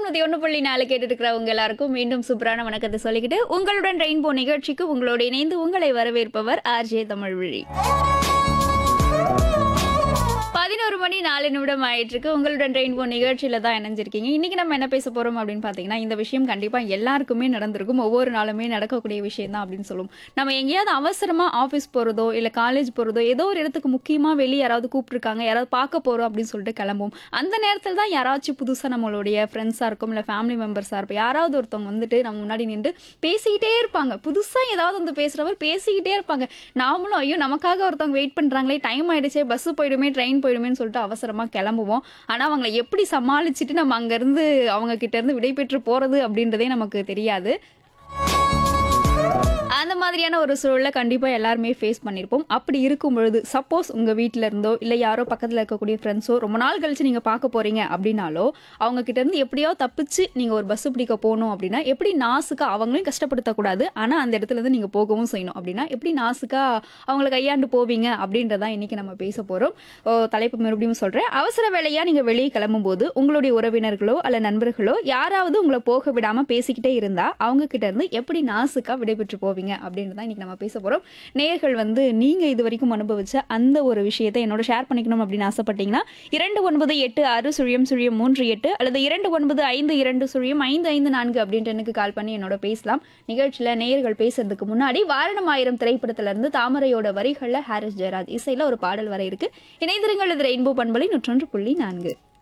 நூத்தி ஒண்ணு புள்ளி நாலு கேட்டு இருக்கிறவங்க எல்லாருக்கும் மீண்டும் சூப்பரான வணக்கத்தை சொல்லிக்கிட்டு உங்களுடன் ரெயின்போ நிகழ்ச்சிக்கு உங்களோடு இணைந்து உங்களை வரவேற்பவர் ஆர்ஜே தமிழ்விழி பதினோரு மணி நாலு நிமிடம் ஆயிட்டு இருக்கு உங்களுடன் ரெயின்போ நிகழ்ச்சியில தான் இணைஞ்சிருக்கீங்க இன்னைக்கு நம்ம என்ன பேச போறோம் அப்படின்னு பாத்தீங்கன்னா இந்த விஷயம் கண்டிப்பா எல்லாருக்குமே நடந்திருக்கும் ஒவ்வொரு நாளுமே நடக்கக்கூடிய விஷயம் தான் அப்படின்னு சொல்லுவோம் நம்ம எங்கேயாவது அவசரமா ஆஃபீஸ் போறதோ இல்ல காலேஜ் போறதோ ஏதோ ஒரு இடத்துக்கு முக்கியமா வெளியே யாராவது கூப்பிட்டுருக்காங்க யாராவது பார்க்க போறோம் அப்படின்னு சொல்லிட்டு கிளம்பும் அந்த நேரத்தில் தான் யாராச்சும் புதுசா நம்மளுடைய ஃப்ரெண்ட்ஸா இருக்கும் இல்ல ஃபேமிலி மெம்பர்ஸா இருப்போம் யாராவது ஒருத்தவங்க வந்துட்டு நம்ம முன்னாடி நின்று பேசிக்கிட்டே இருப்பாங்க புதுசா ஏதாவது வந்து பேசுறவர் பேசிக்கிட்டே இருப்பாங்க நாமளும் ஐயோ நமக்காக ஒருத்தவங்க வெயிட் பண்றாங்களே டைம் ஆயிடுச்சே பஸ் போயிடுமே ட்ரெயின் போயிடுமேன்னு சொல்லிட்டு அவசரமா கிளம்புவோம் ஆனா அவங்களை எப்படி சமாளிச்சுட்டு நம்ம அங்க இருந்து அவங்க கிட்ட இருந்து விடை பெற்று போறது அப்படின்றதே நமக்கு தெரியாது அந்த மாதிரியான ஒரு சூழலை கண்டிப்பாக எல்லாருமே ஃபேஸ் பண்ணியிருப்போம் அப்படி இருக்கும் பொழுது சப்போஸ் உங்கள் வீட்டில் இருந்தோ இல்லை யாரோ பக்கத்தில் இருக்கக்கூடிய ஃப்ரெண்ட்ஸோ ரொம்ப நாள் கழிச்சு நீங்கள் பார்க்க போகிறீங்க அப்படின்னாலோ அவங்க கிட்ட இருந்து எப்படியோ தப்பிச்சு நீங்கள் ஒரு பஸ் பிடிக்க போகணும் அப்படின்னா எப்படி நாசுக்கா அவங்களையும் கஷ்டப்படுத்தக்கூடாது ஆனால் அந்த இடத்துல இருந்து நீங்கள் போகவும் செய்யணும் அப்படின்னா எப்படி நாசுக்கா அவங்கள கையாண்டு போவீங்க அப்படின்றதான் இன்னைக்கு நம்ம பேச போகிறோம் தலைப்பு மறுபடியும் சொல்கிறேன் அவசர வேலையாக நீங்கள் வெளியே கிளம்பும்போது உங்களுடைய உறவினர்களோ அல்ல நண்பர்களோ யாராவது உங்களை போக விடாமல் பேசிக்கிட்டே இருந்தால் அவங்க கிட்ட இருந்து எப்படி நாசுக்கா விடைபெற்று போவீங்க அப்படின்னு தான் இன்னைக்கு நம்ம பேச போகிறோம் நேயர்கள் வந்து நீங்கள் இது வரைக்கும் அனுபவிச்ச அந்த ஒரு விஷயத்தை என்னோட ஷேர் பண்ணிக்கணும் அப்படின்னு ஆசைப்பட்டீங்கன்னா இரண்டு ஒன்பது எட்டு ஆறு சுழியம் சுழியம் மூன்று எட்டு அல்லது இரண்டு ஒன்பது ஐந்து இரண்டு சுழியம் ஐந்து ஐந்து நான்கு அப்படின்ட்டு எனக்கு கால் பண்ணி என்னோட பேசலாம் நிகழ்ச்சியில் நேயர்கள் பேசுறதுக்கு முன்னாடி வாரணம் ஆயிரம் திரைப்படத்துல இருந்து தாமரையோட வரிகளில் ஹாரிஸ் ஜெயராஜ் இசையில் ஒரு பாடல் வர இருக்கு இணைந்திருங்கள் இது ரெயின்போ பண்பலை நூற்றொன்று புள்ளி நான்கு